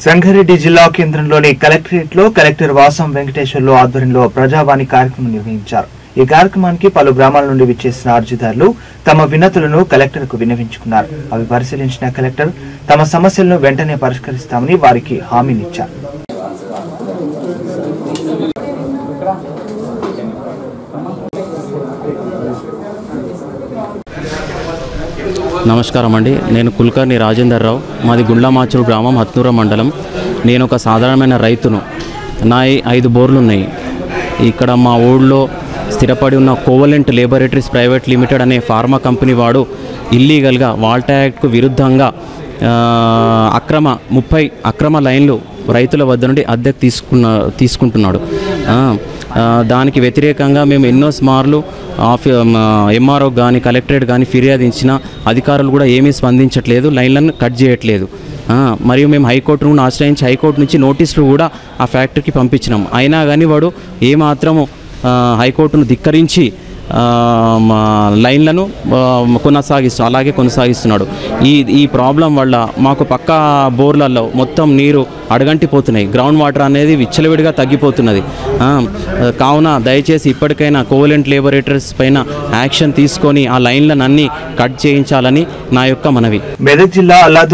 సంగారెడ్డి జిల్లా కేంద్రంలోని కలెక్టరేట్ లో కలెక్టర్ వాసం వెంకటేశ్వర్లు ఆధ్వర్యంలో ప్రజావాణి కార్యక్రమం నిర్వహించారు ఈ కార్యక్రమానికి పలు గ్రామాల నుండి విచ్చేసిన అర్జీదారులు తమ వినతులను కలెక్టర్ కు విన్నవించుకున్నారు అవి పరిశీలించిన కలెక్టర్ తమ సమస్యలను వెంటనే పరిష్కరిస్తామని వారికి హామీనిచ్చారు నమస్కారం అండి నేను కుల్కర్ని రాజేందర్ రావు మాది గుండ్లమాచూరు గ్రామం హత్నూర మండలం నేను ఒక సాధారణమైన రైతును నా ఈ ఐదు బోర్లు ఉన్నాయి ఇక్కడ మా ఊళ్ళో స్థిరపడి ఉన్న కోవలెంట్ లేబొరేటరీస్ ప్రైవేట్ లిమిటెడ్ అనే ఫార్మా కంపెనీ వాడు ఇల్లీగల్గా వాల్టా యాక్ట్కు విరుద్ధంగా ఆ, అక్రమ ముప్పై అక్రమ లైన్లు రైతుల వద్ద నుండి అద్దెకు తీసుకున్న తీసుకుంటున్నాడు ఆ, ఆ, దానికి వ్యతిరేకంగా మేము ఎన్నో మార్లు ఆఫీ ఎంఆర్ఓ కానీ కలెక్టరేట్ కానీ ఫిర్యాదు ఇచ్చిన అధికారులు కూడా ఏమీ స్పందించట్లేదు లైన్లను కట్ చేయట్లేదు ఆ, మరియు మేము హైకోర్టును కూడా ఆశ్రయించి హైకోర్టు నుంచి నోటీసులు కూడా ఆ ఫ్యాక్టరీకి పంపించినాం అయినా కానీ వాడు ఏమాత్రము ఆ, హైకోర్టును ధిక్కరించి ఆ, మా లైన్లను ఆ, కొనసాగిస్తూ అలాగే కొనసాగిస్తున్నాడు ఈ ఈ ప్రాబ్లం వల్ల మాకు పక్క బోర్లలో మొత్తం నీరు అడగంటిపోతున్నాయి గ్రౌండ్ వాటర్ అనేది విచ్చలవిడిగా తగ్గిపోతున్నది ఆ, కావున దయచేసి ఇప్పటికైనా కోవలెంట్ లేబొరేటరీస్ పైన యాక్షన్ తీసుకొని ఆ లైన్లను అన్నీ కట్ చేయించాలని నా యొక్క మనవి మెదక్ జిల్లా అల్లాదు